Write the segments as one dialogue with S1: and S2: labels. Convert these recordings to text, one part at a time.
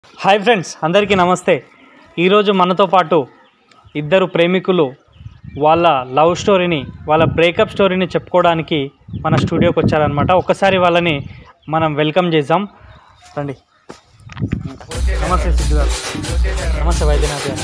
S1: Hi friends అందరికీ నమస్తే ఈరోజు మనతో పాటు ఇద్దరు ప్రేమికులు వాళ్ళ లవ్ స్టోరీని వాళ్ళ బ్రేకప్ స్టోరీని చెప్పుకోవడానికి మన స్టూడియోకి వచ్చారనమాట ఒకసారి వాళ్ళని మనం వెల్కమ్ చేద్దాం రండి నమస్తే సిద్ధు గారు నమస్తే వైద్యనాథ్ గారు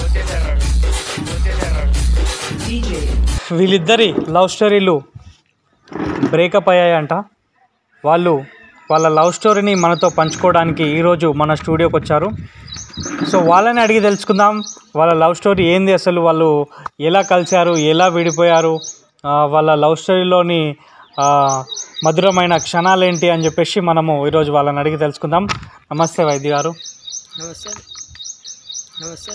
S1: వీళ్ళిద్దరి లవ్ స్టోరీలు బ్రేకప్ అయ్యాయంట వాళ్ళు వాళ్ళ లవ్ స్టోరీని మనతో పంచుకోవడానికి ఈరోజు మన స్టూడియోకి వచ్చారు సో వాళ్ళని అడిగి తెలుసుకుందాం వాళ్ళ లవ్ స్టోరీ ఏంది అసలు వాళ్ళు ఎలా కలిశారు ఎలా విడిపోయారు ఆ, వాళ్ళ లవ్ స్టోరీలోని ఆ, మధురమైన క్షణాలు ఏంటి అని చెప్పేసి మనము ఈరోజు వాళ్ళని అడిగి తెలుసుకుందాం నమస్తే వైద్య గారు
S2: నమస్తే నమస్తే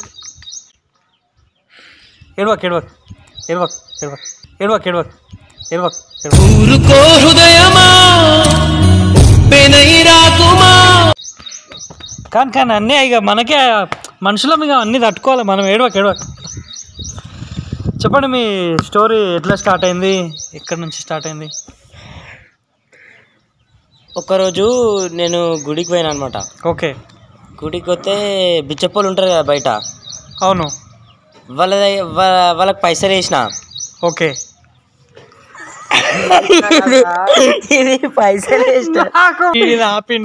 S1: ఎడవక్ ఎడవక్ ఎడవక్ ఎడవక్ ఎడవక్ ఎడవక్ ఎడవక్ ఎడవక్
S2: ఊరుకో హృదయమా ఉప్పెనై రాకుమా
S1: కానీ కానీ అన్నీ ఇక మనకే మనుషులం ఇక అన్నీ తట్టుకోవాలి మనం ఏడవక ఏడవక చెప్పండి మీ స్టోరీ ఎట్లా స్టార్ట్ అయింది ఎక్కడి నుంచి స్టార్ట్ అయింది
S3: ఒక్కరోజు నేను గుడికి పోయాను అనమాట
S1: ఓకే
S3: గుడికి వస్తే బిచ్చప్పలు ఉంటారు కదా బయట
S1: అవును
S3: వాళ్ళ దగ్గ- వా- వాళ్ళకి పైసలు వేసిన
S1: ఓకే
S3: ఇది పైసలు వేసిన
S1: ఇది ఆపిండు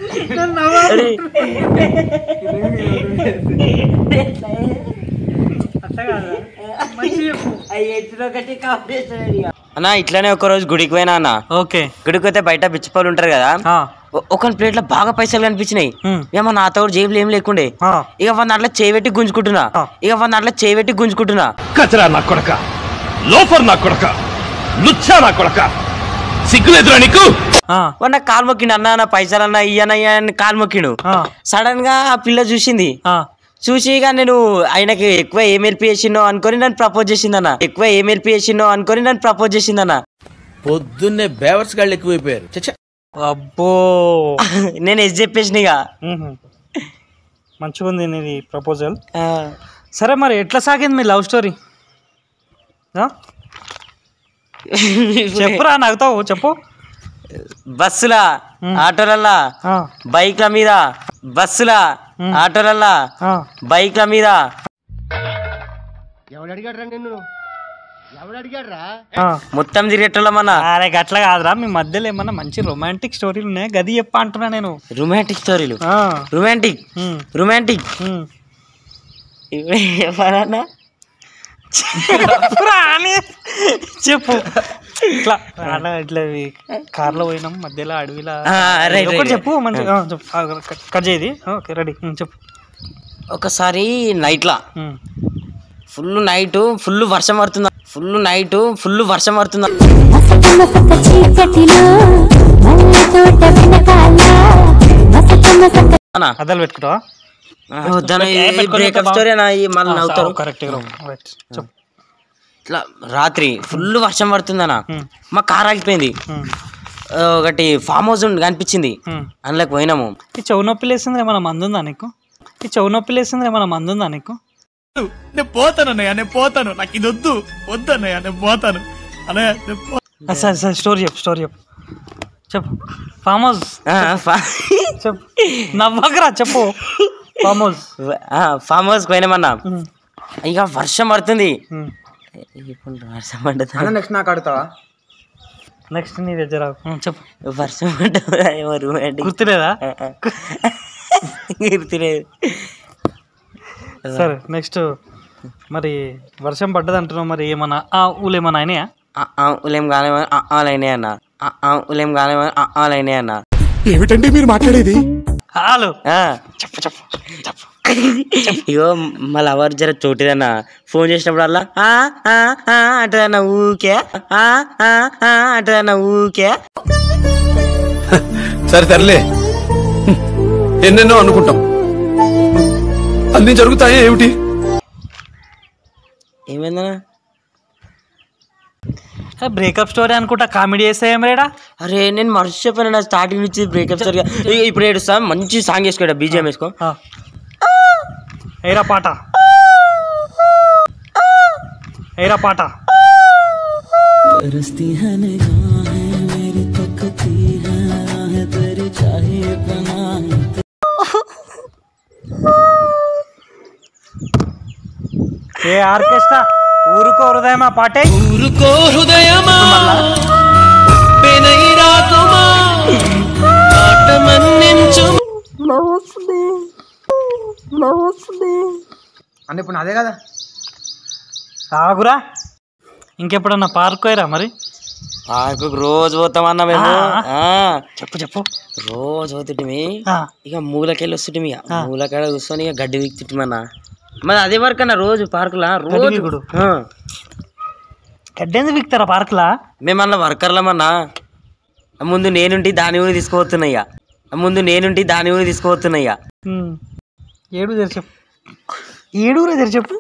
S3: అన్న ఇట్లానే ఒకరోజు గుడికి పోయినా అన్న
S1: ఓకే
S3: గుడికి పోతే బయట బిచ్చప్పలు ఉంటారు కదా
S1: ఆ,
S3: ఒ- ఒక ప్లేట్లో బాగా పైసలు కనిపించినాయి
S1: ఉమ్,
S3: ఏమో నాతో కూడా జేబులు ఏం లేకుండే
S1: ఆ,
S3: ఇక వాళ్ళ దాంట్లో చేపెట్టి గుంజుకుంటున్నా
S1: ఆ.
S3: ఇక వాళ్ళ దాంట్లో చేపెట్టి గుంజుకుంటున్నా
S4: కచరా నా కొడక లోఫర్ నా కొడక లుచ్చా నా కొడక సిగ్గులేదురా నీకు
S1: ఆ,
S3: వాడు నాకు కాలు మొక్కిండు అన్న నా పైసలు అన్న ఇయ్యనయ్యా అని కాలు మొక్కిండు
S1: ఆ,
S3: సడన్ గా ఆ పిల్ల చూసింది
S1: ఆ,
S3: చూసి ఇక నేను ఆయనకి ఎక్కువ ఏం హెల్ప్ చేసిండో అనుకొని నన్ను ప్రపోజ్ చేసిందన్న ఎక్కువ ఏం హెల్ప్ చేసిండో అనుకొని నన్ను ప్రపోజ్ చేసిందన్న
S5: పొద్దున్నే బేవర్స్ గాళ్ళు ఎక్కువైపోయారు చచ్చా
S1: అబ్బో
S3: నేను ఎస్ చెప్పేసిన ఇక
S1: ఉహు. మంచిగా ఉంది నీది ప్రపోజల్ సరే మరి ఎట్లా సాగింది మీ లవ్ స్టోరీ ఆ? చెప్పురా నవ్వుతావు చెప్పు
S3: బస్సులా ఆటోలల్లా
S1: ఆ,
S3: బైక్ల మీద బస్సులా ఆటోలల్లా
S1: ఆ.
S3: బైక్ల మీద
S1: ఆ.
S3: మొత్తం తిరిగేటోళ్ళమన్న
S1: అరే గట్ల కాదురా మీ మధ్యలో ఏమన్నా మంచి రొమాంటిక్ స్టోరీలు ఉన్నాయి గది చెప్ప అంటున్నా నేను
S3: రొమాంటిక్ స్టోరీలు
S1: ఆ,
S3: రొమాంటిక్
S1: ఉమ్,
S3: రొమాంటిక్
S1: ఉమ్.
S3: ఎవరన్నా
S1: చెప్పురా అని. చెప్పు ఇట్లా అట్లా ఇట్లా కార్లో పోయినాం మధ్యలో అడవిలో
S3: ఆ, రైట్,
S1: ఒకటి
S3: రైట్.
S1: చెప్పు మంచి ఆ, చెప్పు ఆ, కట్- కట్ చేయది ఓకే రెడీ ఉమ్, చెప్పు
S3: ఒకసారి నైట్లా
S1: ఉమ్.
S3: ఫుల్ నైట్ ఫుల్ వర్షం పడుతుందా ఫుల్ నైట్ ఫుల్ వర్షం పడుతుందా
S6: మసక మసక చీకటిలో మల్లె తోట వెనకాల మసక మసక
S3: అన్నా
S1: అద్దాలు పెట్టుకుంటావా
S3: బ్రేకప్ స్టోరీ అన్న ఈ మళ్ళీ నవ్వుతారు
S1: కరెక్ట్ రైట్ చెప్పు
S3: ఇట్లా రాత్రి ఫుల్ వర్షం పడుతుందన్న
S1: ఉమ్,
S3: మా కార్ ఆగిపోయింది
S1: ఉమ్,
S3: ఆ, ఒకటి ఫామ్ హౌస్ ఉండి కనిపించింది
S1: ఉమ్.
S3: అందులోకి పోయినాము
S1: ఈ చెవు నొప్పి లేసింది ఏమైనా మందు ఉందా నీకు ఈ చెవు నొప్పి లేసింది ఏమైనా మందు ఉందా నీకు
S5: నేను పోతాను అన్నయ్య నేను పోతాను నాకు ఇది వద్దు వద్దు అన్నయ్య నేను పోతాను అన్నయ్య నేను పో-
S1: ఆ, సరే సరే స్టోరీ చెప్పు స్టోరీ చెప్పు చెప్పు ఫామ్ హౌస్
S3: ఆ, ఫా-
S1: చెప్పు నవ్వకరా చెప్పు ఫామ్ హౌస్
S3: ఆ, ఫామ్ హౌస్ పోయినామన్నా
S1: ఉమ్,
S3: ఇక వర్షం పడుతుంది
S1: ఉమ్.
S3: ఇప్పుడు వర్షం పడుతుంది
S2: నెక్స్ట్ నాకు ఆడతావా
S1: నెక్స్ట్ నీ దగ్గర ఉమ్, చెప్పు
S3: వర్షం పడ్డా ఏమో రొమాంటిక్
S1: గుర్తులేదా
S3: గుర్తులేదు
S1: సరే నెక్స్ట్ మరి వర్షం పడ్డది అంటున్నావు మరి ఏమన్నా ఆ ఊళ్ళు ఏమన్నా అయినాయా
S3: ఆ, ఆ, ఉలేం గాలేమో ఆ, ఆ లైనే అన్న ఆ, ఆ, ఉలేం గాలేమో ఆ, ఆ లైనే అన్న
S4: ఏమిటండి మీరు మాట్లాడేది
S1: హలో
S3: ఆ. ఇగో మా లవర్ జర చోటిదన్న ఫోన్ చేసినప్పుడల్లా ఆ, ఆ, ఆ అంటదన్న ఊకే ఆ, ఆ, ఆ అంటదన్న ఊకే
S4: సరే తరలే ఎన్నెన్నో అనుకుంటాం అన్ని జరుగుతాయా ఏమిటి
S3: ఏమైందన్న
S1: బ్రేకప్ స్టోరీ అనుకుంటా కామెడీ చేస్తే ఏం రేడా
S3: అరే నేను మర్చిపోయాను నా స్టార్టింగ్ నుంచి బ్రేకప్ సరిగా ఇగో ఇప్పుడు ఏడుస్తా మంచి సాంగ్ వేసుకోడా బీజిఎం వేసుకో
S1: ఏరా పాట ఏరా పాట ఏ ఆర్కెస్ట్రా ఊరుకో హృదయమా పాటే
S2: ఊరుకో హృదయమా పెనై రాకుమా మాట మన్నించు
S7: అంటే ఇప్పుడు అదే కదా
S1: ఆగురా ఇంకెప్పుడన్నా పార్క్ పోయిరా మరి
S3: పార్కు రోజు పోతామన్నా మేము
S1: ఆ.
S3: ఆ,
S1: చెప్పు చెప్పు
S3: రోజు పోతుంటిమి
S1: ఆ,
S3: ఇక మూలకెళ్ళి వస్తుంటిమి ఇక మూలకాడ కూర్చొని ఇక గడ్డి వీక్తుంటిమన్నా మరి అదే వరకు అన్న రోజు పార్కులా రోజు
S1: వీకుడు.
S3: ఆ.
S1: గడ్డెందుకు విక్తారా పార్క్లా
S3: మేమన్నా వర్కర్లమన్నా ముందు నేనుంటి దాని ఊరి తీసుకుపోతున్నా ఇక ముందు నేనుంటి దాని ఊరి తీసుకుపోతున్నా ఇక
S1: ఉమ్. ఏడు తెరి చెప్పు ఏడు తెరి చెప్పు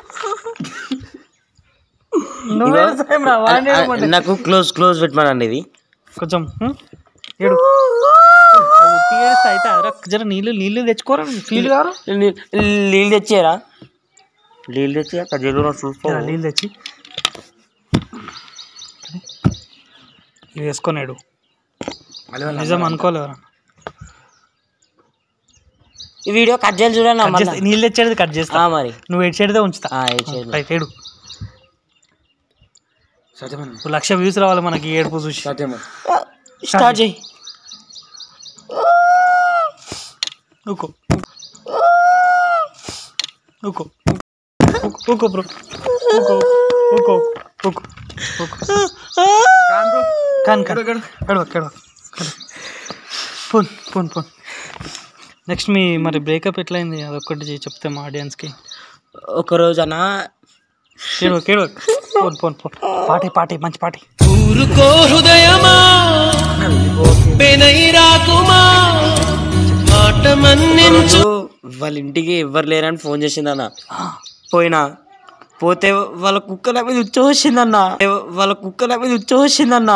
S1: నువ్వే సాయం రా, వాడిని
S3: ఆ,
S1: ఏడవమంటే.
S3: నాకు క్లోజ్ క్లోజ్ పెట్టమనండి ఇది
S1: కొంచెం ఉమ్, ఏడు ఉట్టి ఏడుస్తే అయితే అదరా జర నీళ్ళు నీళ్ళు తెచ్చుకోరా ఫీల్ కారు
S3: నీ- నీళ్ళు తెచ్చారా నీళ్ళు తెచ్చి అక్కడ జరుగు చూసుకో
S1: జర నీళ్ళు తెచ్చి ఇది వేసుకొనేడు నిజం అనుకోలేవరా
S3: ఈ వీడియో కట్ చేయాలి చూడండి
S1: కట్ చేస్తా నీళ్ళు తెచ్చేది కట్ చేస్తా
S3: మరి
S1: నువ్వు ఏడ్చేదే ఉంచుతా
S3: ఆ, ఏడ్చేది.
S1: రైట్ ఏడు
S7: సత్యమని
S1: ఓ లక్ష వ్యూస్ రావాలి మనకి ఈ ఏడుపు చూసి
S7: సత్యమని
S3: స్టార్ట్ చేయి
S1: ఊకో ఊకో ఊకో బ్రో ఊకో ఊకో ఊకో ఊకో కాన్ కాన్ ఎడవ ఎడవ ఫోన్ ఫోన్ ఫోన్ నెక్స్ట్ మీ మరి బ్రేకప్ ఎట్లయింది అదొక్కటి చె- చెప్తే మా ఆడియన్స్కి
S3: ఒక రోజు అన్న
S1: కేడవ కేడవ ఫోన్ ఫోన్ ఫోన్ పాటి పాటి మంచి పాటి
S2: ఊరుకో హృదయమా పెనై రాకుమా మాట మన్నించు
S3: వాళ్ళ ఇంటికి ఎవ్వరు లేరని ఫోన్ చేసిందన్న పోయినా పోతే వాళ్ళ కుక్కల మీద ఉచ్చవచ్చిందన్న వాళ్ళ కుక్కల మీద ఉచ్చవచ్చిందన్న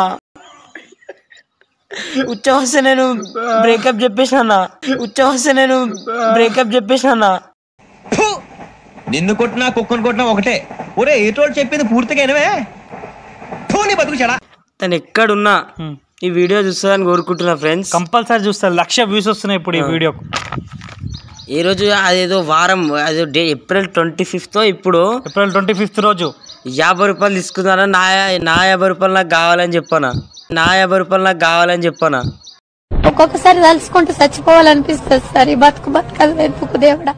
S3: ఉచ్చ వస్తే నేను బ్రేకప్ చెప్పేసిన ఉచ్చ వస్తే నేను బ్రేకప్ చెప్పేసిన
S8: నిన్ను కొట్టినా కుక్కను కొట్టినా ఒకటే ఒరే ఏటోళ్ళు చెప్పింది పూర్తిగా వినవే నీ బతుకు చెడా
S3: తను ఎక్కడున్నా ఈ వీడియో చూస్తుందని కోరుకుంటున్నా ఫ్రెండ్స్
S1: కంపల్సరీ చూస్తారు లక్ష వ్యూస్ వస్తున్నాయి ఇప్పుడు ఈ వీడియోకు
S3: ఈ రోజు అదేదో వారం అదే డే ఏప్రిల్ ట్వంటీ ఫిఫ్త్ ఇప్పుడు
S1: ఏప్రిల్ ట్వంటీ ఫిఫ్త్ రోజు
S3: యాభై రూపాయలు తీసుకున్నారా నా నా యాభై రూపాయలు నాకు కావాలని చెప్పానా నా యాభై రూపాయలు నాకు కావాలని చెప్పానా
S6: ఒక్కొక్కసారి తలుచుకుంటూ చచ్చిపోవాలనిపిస్తుంది సార్ ఈ బతుకు బతకదు వెతుకు దేవుడా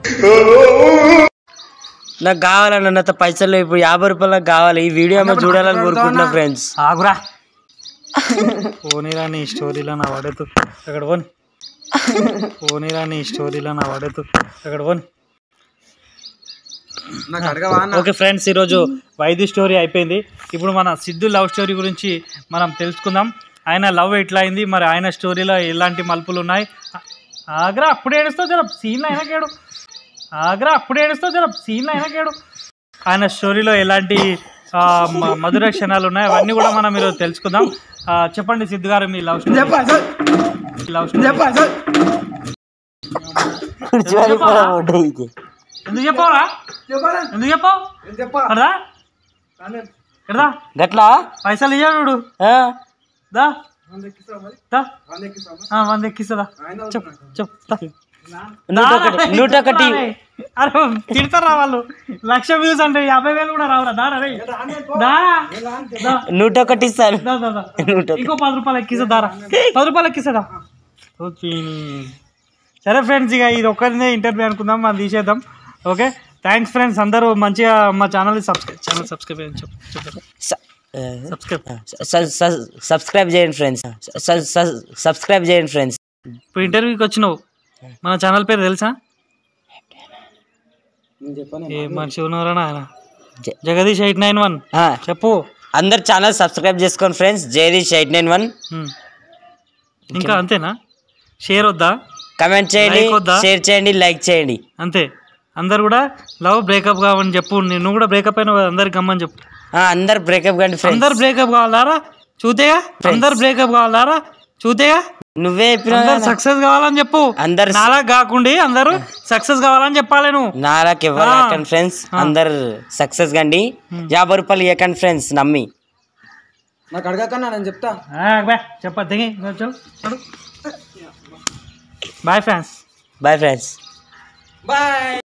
S3: నాకు కావాలని అన్నంత పైసలు ఇప్పుడు యాభై రూపాయలు నాకు కావాలి ఈ వీడియో ఏమో చూడాలని కోరుకుంటున్నా ఫ్రెండ్స్
S1: ఆగురా పోనీరా నీ స్టోరీలో నా వాడేతు అక్కడ పోని పోనీరా నీ స్టోరీలో నా వాడేతు అక్కడ పోని
S7: నాకు అడగవా అన్న
S1: ఓకే ఫ్రెండ్స్ ఈరోజు వైద్య స్టోరీ అయిపోయింది ఇప్పుడు మన సిద్ధు లవ్ స్టోరీ గురించి మనం తెలుసుకుందాం ఆయన లవ్ ఎట్లా అయింది మరి ఆయన స్టోరీలో ఎలాంటి మలుపులు ఉన్నాయి ఆగ్రా అప్పుడు ఏడుస్తావు జర సీన్లు అయినా కేడు ఆగ్రా అప్పుడు ఏడుస్తావు జర సీన్లు అయినా కేడు ఆయన స్టోరీలో ఎలాంటి ఆ, మ- మధుర క్షణాలు ఉన్నాయి అవన్నీ కూడా మనం ఈరోజు తెలుసుకుందాం ఆ, చెప్పండి సిద్ధు గారు మీ లవ్ స్టోరీ
S7: చెప్పా సార్
S1: లవ్ స్టోరీ
S7: చెప్పా సార్
S1: ఎందుకు చెప్పావురా
S7: చెప్పాలా
S1: ఎందుకు చెప్పావు
S7: చెప్పా
S1: కదా కదా
S3: గట్లా
S1: పైసలు ఇయ్యాడు
S3: ఆ?
S1: దా దా
S7: వంద ఎక్కిస్తావా?
S1: ఆ, వంద ఎక్కిస్తుందా
S7: ఆయన
S1: చెప్పు చెప్పు దా.
S3: నూట ఒకటి నూట ఒకటి
S1: అరే తిడతారా వాళ్ళు లక్ష వ్యూస్ అంటే యాభై వేలు కూడా రావురా దారా రే దారా దా,
S3: నూట ఒకటి ఇస్తాను
S1: దా, దా, దా.
S3: నూట ఒకటి.
S1: ఇంకో పది రూపాయలు ఎక్కిస్తా దారా పది రూపాయలు ఎక్కిస్తుందా సరే ఫ్రెండ్స్ ఇక ఇది ఒక్కరినే ఇంటర్వ్యూ అనుకుందాం మనం తీసేద్దాం ఓకే థ్యాంక్స్ ఫ్రెండ్స్ అందరూ మంచిగా మా ఛానల్ సబ్స్క్రైబ్ ఛానల్ సబ్స్క్రైబ్ చేయండి చెప్పు చెప్పు.
S3: స- ఆ,
S1: సబ్స్క్రైబ్
S3: స- స- సబ్స్క్రైబ్ చేయండి ఫ్రెండ్స్ స- స- సబ్స్క్రైబ్ చేయండి ఫ్రెండ్స్
S1: ఇప్పుడు ఇంటర్వ్యూకి వచ్చినావు మన ఛానల్ పేరు తెలుసా ఏ మనిషి ఉన్నారా ఆయన
S3: జ-
S1: జగదీష్ ఎయిట్ నైన్ వన్
S3: ఆ,
S1: చెప్పు
S3: అందరు ఛానల్ సబ్స్క్రైబ్ చేసుకోండి friends Jayadeesh eight nine one
S1: ఉమ్. ఇంకా అంతేనా షేర్ వద్దా
S3: కమెంట్ చేయండి
S1: Like వద్దా?
S3: షేర్ చేయండి లైక్ చేయండి
S1: అంతే అందరు కూడా లవ్ బ్రేకప్ కావని చెప్పు నువ్వు కూడా బ్రేకప్ అయిన అందరికి గమ్మని చెప్పు
S3: ఆ, అందరు బ్రేకప్ కండి ఫ్రెండ్స్
S1: అందరు బ్రేకప్ కావాలారా చూతేగా అందరు బ్రేకప్ కావాలారా చూతేగా
S3: నువ్వే చెప్పినావు
S1: అందరు
S3: కదా.
S1: సక్సెస్ కావాలని చెప్పు
S3: అందరు
S1: నాలా కాకుండా అందరూ సక్సెస్ కావాలని చెప్పాలి నువ్వు
S3: నారాకి ఎవరు
S1: ఆ.
S3: రాకండి ఫ్రెండ్స్ అందరు సక్సెస్ కండి యాభై రూపాయలు ఇవ్వకండి ఫ్రెండ్స్ నమ్మి
S7: నాకు అడగకన్నా నేను చెప్తా
S1: చెప్పా దిగి bye fans
S3: bye friends
S7: bye